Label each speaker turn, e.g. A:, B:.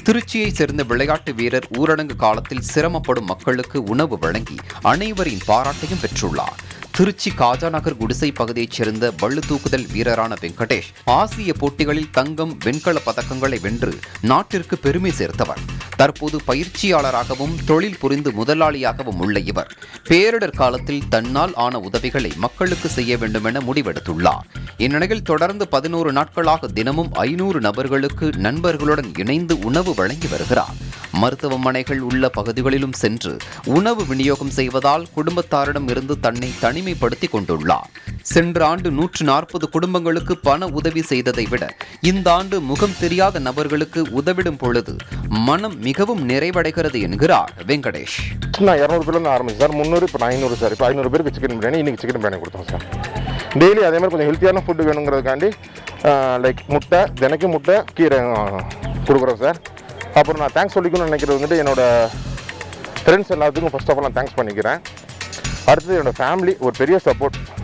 A: திருச்சியைச் சேர்ந்த விளையாட்டு வீரர் ஊரடங்கு காலத்தில் சிரமப்படும் மக்களுக்கு உணவு வழங்கி அனைவரின் பாராட்டையும் பெற்றுள்ளார் திருச்சி காஜாநகர் குடிசை பகுதியைச் சேர்ந்த பள்ளு தூக்குதல் வீரரான வெங்கடேஷ் ஆசிய போட்டிகளில் தங்கம் வெண்கல பதக்கங்களை வென்று நாட்டிற்கு பெருமை சேர்த்தவர் தற்போது பயிற்சியாளராகவும் தொழில் புரிந்து முதலாளியாகவும் உள்ள இவர் பேரிடர் காலத்தில் தன்னால் ஆன உதவிகளை மக்களுக்கு செய்ய வேண்டும் என முடிவெடுத்துள்ளார் இந்நிலையில் தொடர்ந்து பதினோரு நாட்களாக தினமும் ஐநூறு நபர்களுக்கு நண்பர்களுடன் இணைந்து உணவு வழங்கி வருகிறார் மருத்துவமனைகள் உள்ள பகுதிகளிலும் சென்று உணவு விநியோகம் செய்வதால் குடும்பத்தாரிடம் இருந்து தன்னை தனிமைப்படுத்திக் கொண்டுள்ளார் சென்ற ஆண்டு நூற்று நாற்பது குடும்பங்களுக்கு பண உதவி செய்ததை விட இந்த ஆண்டு முகம் தெரியாத நபர்களுக்கு உதவிடும் பொழுது மனம் மிகவும் நிறைவடைகிறது என்கிறார் வெங்கடேஷ்
B: நான் இரநூறு பேர்லேருந்து ஆரம்பிச்சு சார் முந்நூறு இப்போ நான் ஐநூறு சார் இப்போ ஐநூறு பேருக்கு சிக்கன் பிரியாணி இன்றைக்கி சிக்கன் பிரியாணி கொடுத்தோம் சார் டெய்லி அதே மாதிரி கொஞ்சம் ஹெல்த்தியான ஃபுட்டு வேணுங்கிறதுக்காண்டி லைக் முட்டை தினைக்கும் முட்டை கீரை ஆ, கொடுக்குறோம் சார் அப்புறம் நான் தேங்க்ஸ் சொல்லிக்கணும்னு நினைக்கிறது வந்துட்டு என்னோட ஃப்ரெண்ட்ஸ் எல்லாத்துக்கும் ஃபர்ஸ்ட் ஆஃப் ஆல் நான் தேங்க்ஸ் பண்ணிக்கிறேன் அடுத்தது என்னோட ஃபேமிலி ஒரு பெரிய சப்போர்ட்